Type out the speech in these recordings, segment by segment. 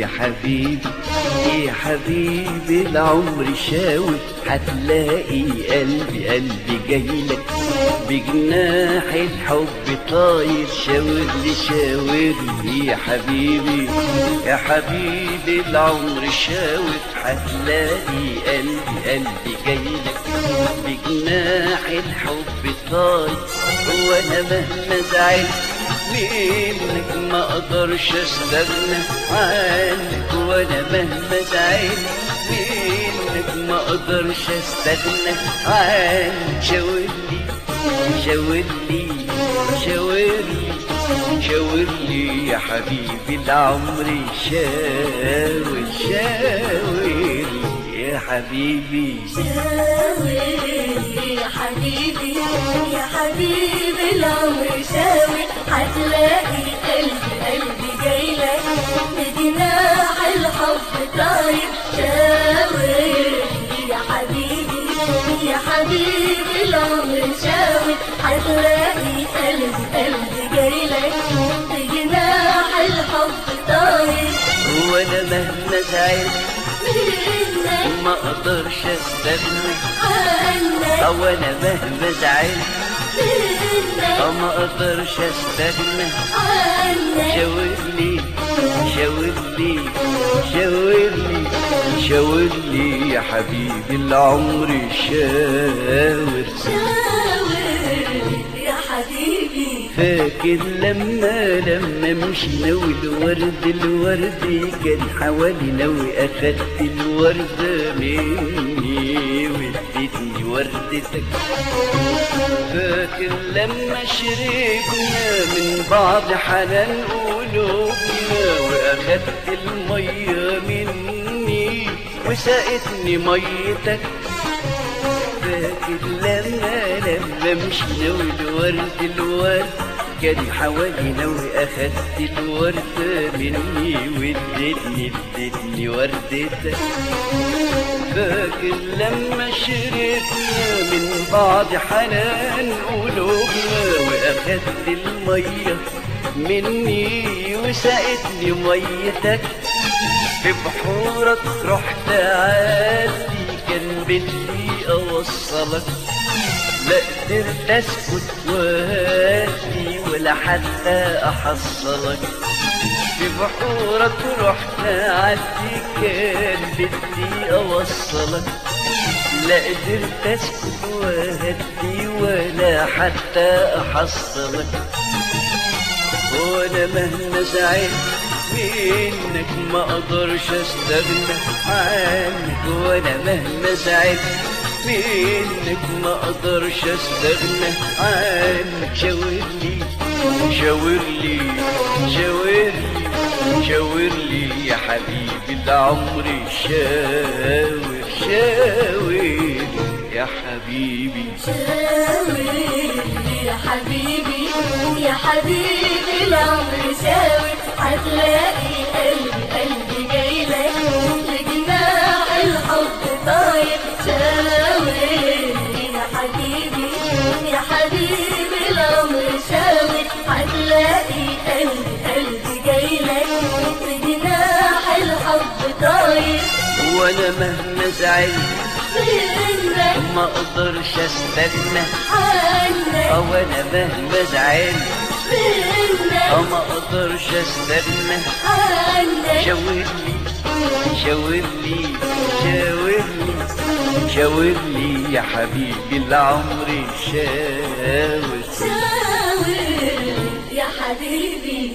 يا حبيبي يا حبيبي العمر شاور هتلاقي قلبي قلبي جايلك بجناح الحب طاير شاور لي شاور لي يا حبيبي يا حبيبي العمر شاور هتلاقي قلبي قلبي جايلك بجناح الحب طاير وانا مهما زعلت منك ما اقدرش استغنى عنك وانا مهما زعلت منك ما اقدرش استغنى عنك شاورلي شاورلي شاورلي شاورلي يا حبيبي العمر شاور شاور يا حبيبي شاور يا حبيبي يا حبيبي العمر شاور هتلاقي قلبي قلبي جايلك بجناح الحب طاير شاور يا حبيبي يا حبيبي العمر شاور هتلاقي قلبي قلبي جايلك بجناح الحب طاير وانا مهما زعلت منك ما اقدرش استغنى عنك او انا مهما زعلت منك ما اقدرش استغنى عنك شاورلي شاورلي شاورلي شاورلي يا حبيبي العمر شاور شاور يا حبيبي فاكر لما لما مشينا والورد الورد كان حوالينا واخدت الوردة مني واديتني وردتك فاكر لما شربنا من بعض حنان قلوبنا واخدت المية مني وسقتني ميتك فاكر لما لما مشينا والورد الورد كان حوالينا واخدت الورد مني واديتني اديتني وردتك فاكر لما شربنا من بعض حنان قلوبنا واخدت الميه مني وسقتني ميتك في بحورك رحت عادي كان بدي اوصلك لا قدرت اسكت وهادي ولا حتى احصلك في بحورك رحت عدي كان بدي اوصلك لا قدرت اسكت وهدي ولا حتى احصلك وانا مهما زعلت منك ما اقدرش استغنى عنك وانا مهما زعلت منك ما اقدرش استغنى عنك شاورلي شاورلي شاورلي شاورلي يا حبيبي العمر شاور شاور يا حبيبي شاور يا حبيبي يا حبيبي العمر شاور هتلاقي قلبي قلبي جايلك لجناح الحب طاير شاور يا حبيبي يا حبيبي العمر شاور هتلاقي قلبي قلبي جايلك لجناح الحب طاير وانا مهما زعلت منك ما اقدرش استغنى عنك او انا مهما زعلت منك ما اقدرش استغنى عنك شاورلي شاورلي شاورلي شاورلي يا حبيبي العمر شاور شاور يا حبيبي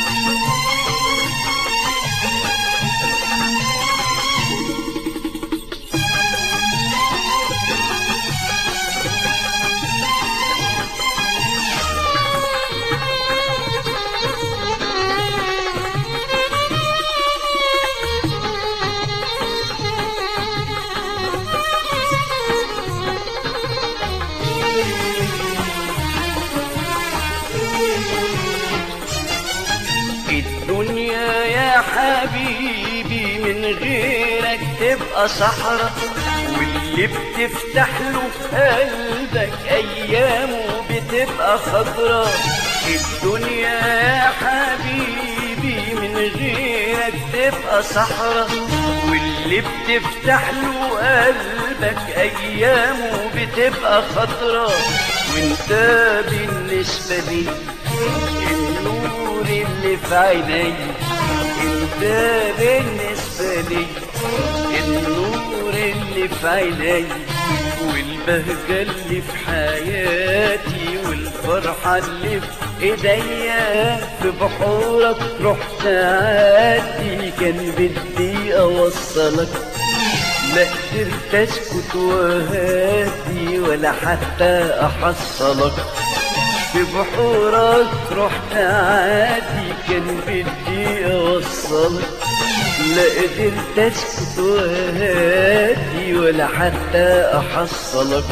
الدنيا يا حبيبي من غيرك تبقى صحراء واللي بتفتح له قلبك ايامه بتبقى خضرا الدنيا يا حبيبي من غيرك غيرك تبقى صحراء واللي بتفتح له قلبك ايامه بتبقى خضرة وانت بالنسبة لي النور اللي في عيني انت بالنسبة لي النور اللي في عيني والبهجة اللي في حياتي والفرحة اللي في ايديا في بحورك رحت عادي كان بدي اوصلك لا قدرت اسكت وهادي ولا حتى احصلك في بحورك رحت عادي كان بدي اوصلك لا قدرت اسكت وهادي ولا حتى احصلك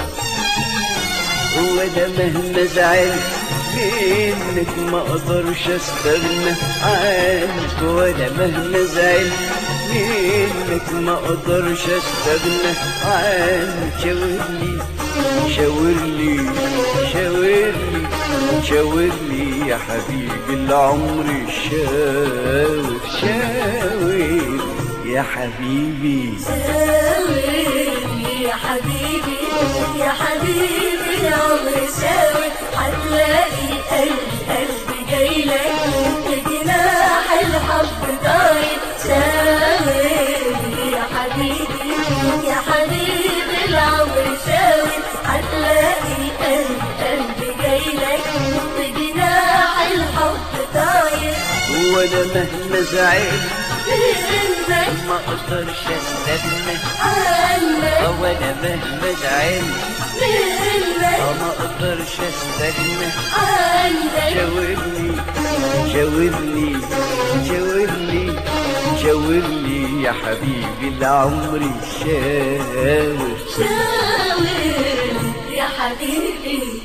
وانا مهما زعلت منك ما اقدرش استغنى عنك وانا مهما زعلت منك ما اقدرش استغنى عنك شاورلي شاورلي شاورلي شاورلي يا حبيبي العمر شاور شاور يا حبيبي ساوي يا حبيبي يا حبيبي العمر ساوي هتلاقي قلبي قلبي جايلك بجناح الحب طاير ساوي يا حبيبي يا حبيبي العمر ساوي هتلاقي قلبي قلبي جايلك بجناح الحب طاير وانا مهما زعلت منك ما اقدرش استغنى عنك وانا مهما زعلت منك ما اقدرش استغنى عندك شاورني شاورني شاورني شاورني يا حبيبي العمر شاور شاور يا حبيبي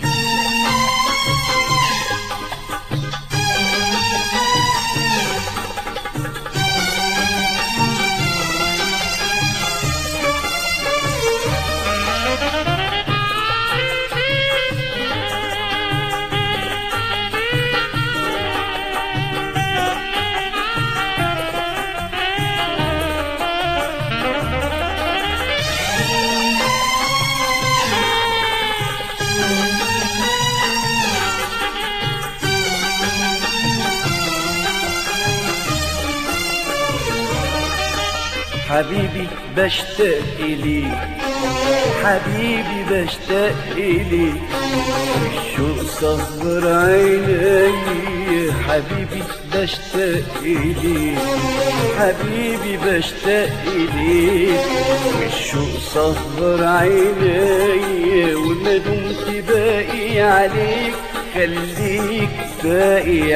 حبيبي بشتاق إليك حبيبي بشتاق إليك الشوق صبر عيني حبيبي بشتاق إليك حبيبي بشتاق إليك والشوق صبر عيني وما دمت باقي عليك خليك باقي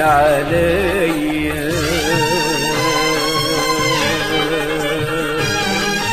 عليا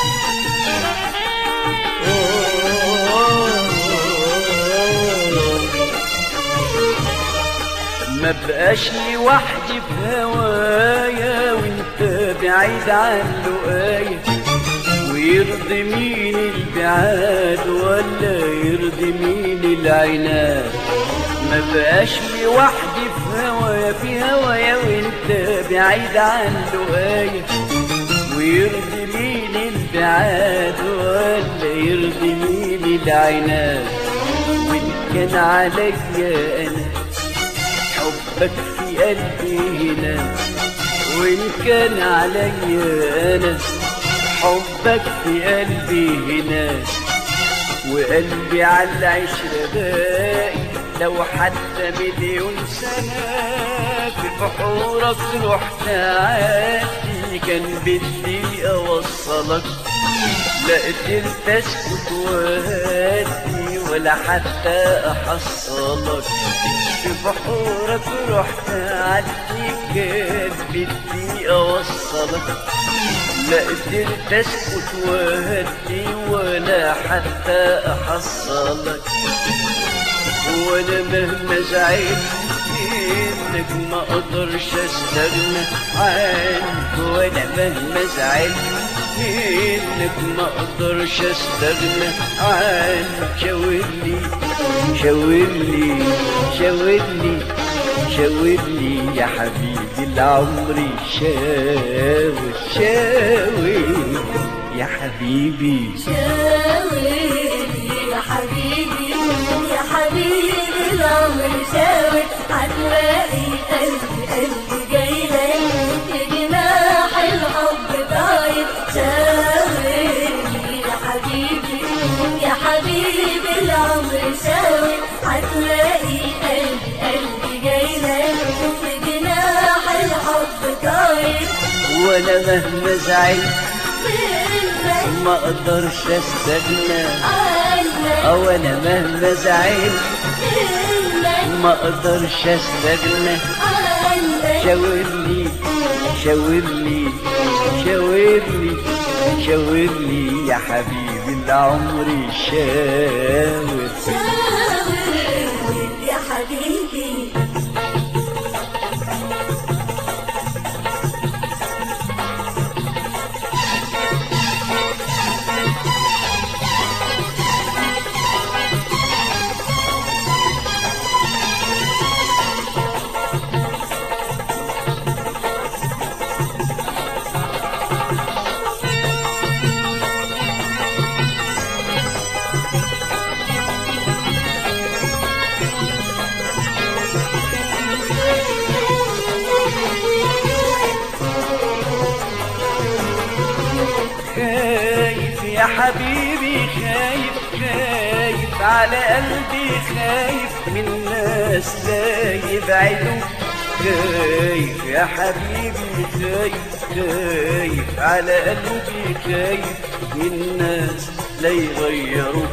ما بقاش لوحدي في هوايا وانت بعيد عن لقايا ويرضي مين البعاد ولا يرضي مين العناد ما بقاش لوحدي في هوايا في هوايا وانت بعيد عن لقايا ويرضي مين البعاد ولا يرضي مين العناد وان كان عليا انا حبك في قلبي هنا وإن كان عليا أنا حبك في قلبي هنا وقلبي على العشرة باقي لو حتى مليون سنة في بحورك رحت عادي كان بدي أوصلك لا قدرت اسكت وهادي ولا حتى احصلك في بحورك رحت عدي كان بدي اوصلك لا قدرت اسكت وهدي ولا حتى احصلك وانا مهما زعلت منك ما اقدرش استغنى عنك وانا مهما زعلت منك ما اقدرش استغنى عنك شاورلي شاورلي شاورلي شاور لي يا حبيبي العمر شاور شاور يا حبيبي شاور يا حبيبي يا حبيبي العمر شاور هتلاقي قلبي قلبي جاي لك بجناح الحب طاير شاور يا حبيبي يا حبيبي العمر شاور هتلاقي قلبي قلبي جاي لك بجناح الحب طاير وانا مهما زعلت منك ما اقدرش استغنى عنك او انا مهما زعلت منك ما اقدرش استغنى عنك شاور لي شاور لي شاور لي شاور لي يا حبيبي العمر شاور شاور يا حبيبي خايف يا حبيبي خايف خايف على قلبي خايف من ناس لا يبعدوا خايف يا حبيبي خايف خايف على قلبي خايف من ناس لا يغيروا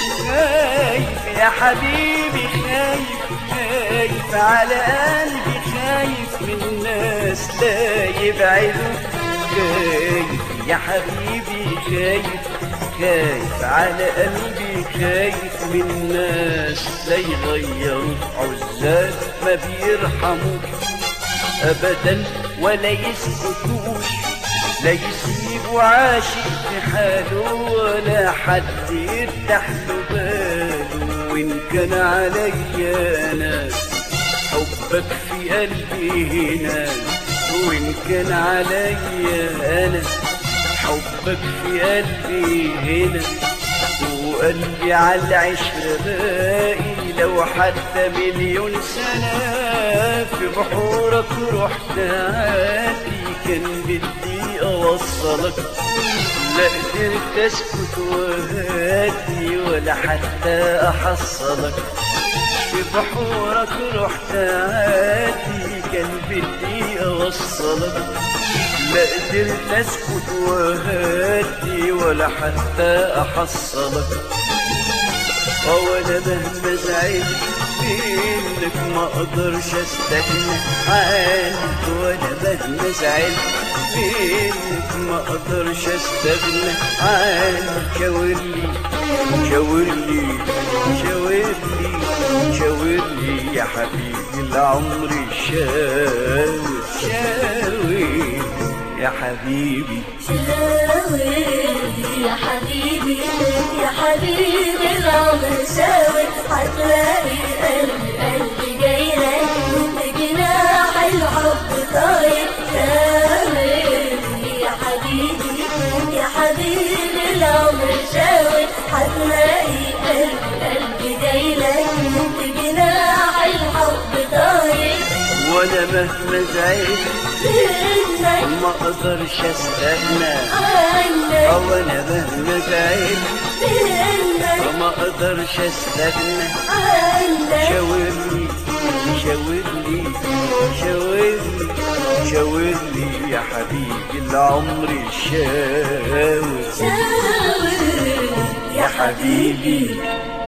خايف يا حبيبي خايف خايف على قلبي خايف من ناس لا يبعدوا خايف يا حبيبي خايف خايف على قلبي خايف من ناس لا يغيروا عزال ما بيرحموش ابدا ولا يسكتوش لا يسيبوا عاشق في حاله ولا حد يفتح له باله وان كان عليا انا حبك في قلبي هنا وان كان عليا انا حبك في قلبي هنا وقلبي على العشرة باقي لو حتى مليون سنة في بحورك رحت عادي كان بدي أوصلك لا قدرت أسكت وهادي ولا حتى أحصلك في بحورك رحت عادي كان بدي أوصلك لا قدرت اسكت وهدي ولا حتى احصلك وانا مهما زعلت منك ما اقدرش استغنى عنك وانا مهما زعلت منك ما اقدرش استغنى عنك شاورلي شاورلي شاورلي شاورلي يا حبيبي العمر شاور شاور يا حبيبي شاور يا حبيبي يا حبيبي العمر شاور هتلاقي قلبي قلبي جاي لك بجناح الحب طاير شاور يا حبيبي يا حبيبي العمر شاور هتلاقي قلبي قلبي جاي لك بجناح الحب طاير وانا مهما زعلت منك ما اقدرش استغنى عنك او انا مهما زعلت منك ما اقدرش استغنى عنك شاورلي شاورلي شاورلي شاورلي يا حبيبي العمر شاور شاور يا حبيبي